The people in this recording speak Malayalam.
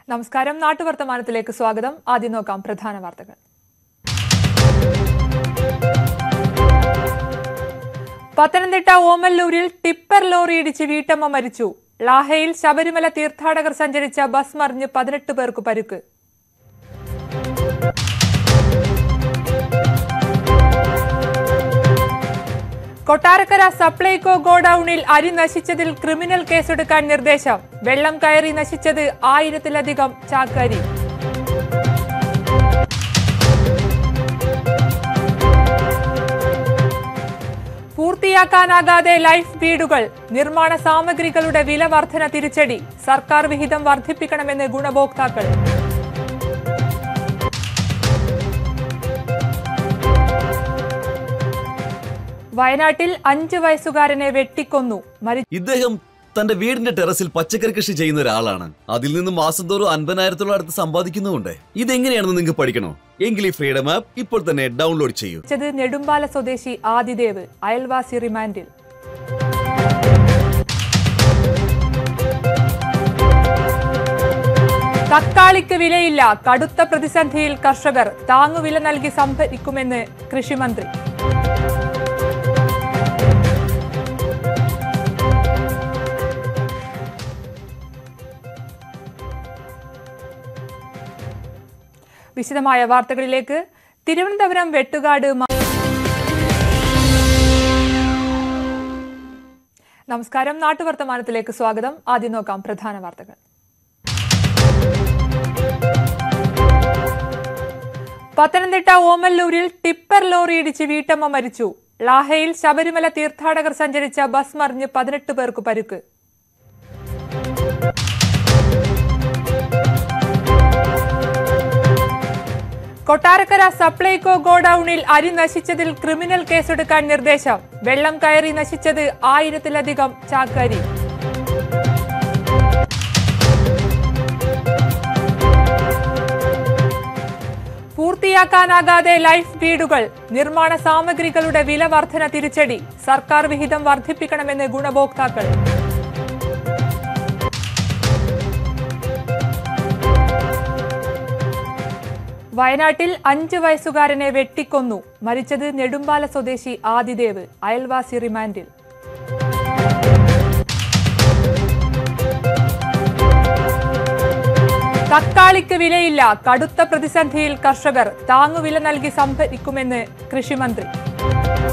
നമസ്കാരം നാട്ടുവർത്തമാനത്തിലേക്ക് സ്വാഗതം ആദ്യം നോക്കാം പ്രധാന വാർത്തകൾ പത്തനംതിട്ട ഓമല്ലൂരിൽ ടിപ്പർ ലോറി ഇടിച്ച് വീട്ടമ്മ മരിച്ചു ലാഹയിൽ ശബരിമല തീർത്ഥാടകർ സഞ്ചരിച്ച ബസ് മറിഞ്ഞ് പതിനെട്ട് പേർക്ക് പരുക്ക് കൊട്ടാരക്കര സപ്ലൈകോ ഗോഡൌണിൽ അരി നശിച്ചതിൽ ക്രിമിനൽ കേസെടുക്കാൻ നിർദ്ദേശം വെള്ളം കയറി നശിച്ചത് ആയിരത്തിലധികം ചാക്കരി പൂർത്തിയാക്കാനാകാതെ ലൈഫ് വീടുകൾ നിർമ്മാണ സാമഗ്രികളുടെ വില വർധന തിരിച്ചടി സർക്കാർ വിഹിതം വർദ്ധിപ്പിക്കണമെന്ന് ഗുണഭോക്താക്കൾ വയനാട്ടിൽ അഞ്ച് വയസ്സുകാരനെ വെട്ടിക്കൊന്നു മരി ഇദ്ദേഹം തന്റെ വീടിന്റെ ടെറസിൽ പച്ചക്കറി കൃഷി ചെയ്യുന്ന ഒരാളാണ് അതിൽ നിന്ന് മാസം തോറും അൻപതിനായിരത്തോളം അടുത്ത് സമ്പാദിക്കുന്നുമുണ്ട് ഇതെങ്ങനെയാണെന്ന് നിങ്ങൾക്ക് പഠിക്കണോ എങ്കിൽ ഈ ഫ്രീഡം ആപ്പ് ഇപ്പോൾ തന്നെ ഡൗൺലോഡ് ചെയ്യൂ ച്ചത് നെടുമ്പാല സ്വദേശി ആദിദേവ് അയൽവാസി റിമാൻഡിൽ തക്കാളിക്ക് വിലയില്ല കടുത്ത പ്രതിസന്ധിയിൽ കർഷകർ താങ്ങുവില നൽകി സംഭരിക്കുമെന്ന് കൃഷിമന്ത്രി വിശദമായ വാർത്തകളിലേക്ക് തിരുവനന്തപുരം വെട്ടുകാട് മ- നമസ്കാരം നാട്ടുവർത്തമാനത്തിലേക്ക് സ്വാഗതം ആദ്യം നോക്കാം പ്രധാന വാർത്തകൾ പത്തനംതിട്ട ഓമല്ലൂരിൽ ടിപ്പർ ലോറി ഇടിച്ച് വീട്ടമ്മ മരിച്ചു ലാഹയിൽ ശബരിമല തീർത്ഥാടകർ സഞ്ചരിച്ച ബസ് മറിഞ്ഞ് പതിനെട്ട് പേർക്ക് പരുക്ക് കൊട്ടാരക്കര സപ്ലൈകോ ഗോഡൌണിൽ അരി നശിച്ചതിൽ ക്രിമിനൽ കേസെടുക്കാൻ നിർദ്ദേശം വെള്ളം കയറി നശിച്ചത് ആയിരത്തിലധികം ചാക്കരി പൂർത്തിയാക്കാനാകാതെ ലൈഫ് വീടുകൾ നിർമ്മാണ സാമഗ്രികളുടെ വില വർധന തിരിച്ചടി സർക്കാർ വിഹിതം വർദ്ധിപ്പിക്കണമെന്ന് ഗുണഭോക്താക്കൾ വയനാട്ടിൽ അഞ്ച് വയസ്സുകാരനെ വെട്ടിക്കൊന്നു മരിച്ചത് നെടുമ്പാല സ്വദേശി ആദിദേവ് അയൽവാസി റിമാൻഡിൽ തക്കാളിക്ക് വിലയില്ല കടുത്ത പ്രതിസന്ധിയിൽ കർഷകർ താങ്ങുവില നൽകി സംഭരിക്കുമെന്ന് കൃഷിമന്ത്രി